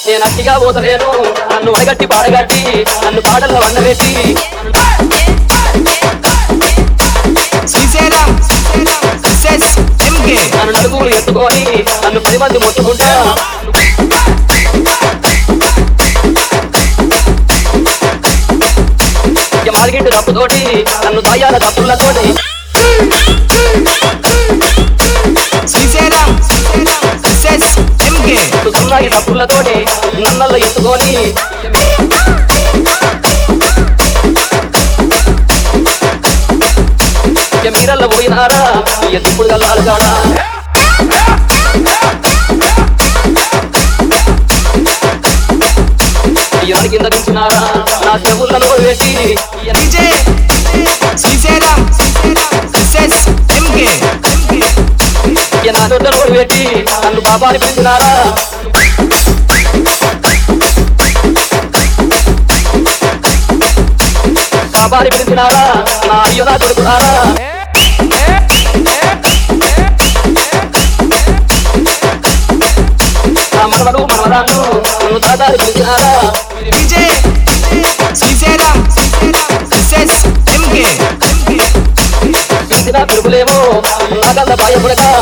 నేను అట్టిగా పోతలేను నన్ను వడగట్టి పాడగట్టి నన్ను పాటల్లో వండబెట్టి శ్రీశైలం మిస్సెస్ ఎంకే నన్ను నలుగురు ఎత్తుకొని నన్ను పది మంది మొత్తుకుంటా ఇక మాదిగింటి తప్పుతోటి నన్ను దాయాల తప్పులతోటి శ్రీశైలం మిస్సెస్ ఎంకే సున్నాయి తప్పులతోటి నన్నల్లో ఎత్తుకొని ఇక మీరల్లో పోయినారా ఇక దిప్పుడు గల్లాలు కాడా ఇవన్నీ కింద దించినారా నా చెవులను పెట్టి డీజే శ్రీశైలం మిస్సెస్ ఎంకే ఇక నా దొడ్డను పెట్టి నన్ను పాపాన్ని పిలిచినారా పాపాన్ని పిలిచినారా నా అయ్యో నా కొడుకున్నారా నా మనవడు మనవరాళ్ళు నన్ను తాతారి పిలిచినారా డీజే శ్రీశైలం మిస్సెస్ ఎంకే పిలిచిన పిలుపులేమో నాకల్ల భయపడక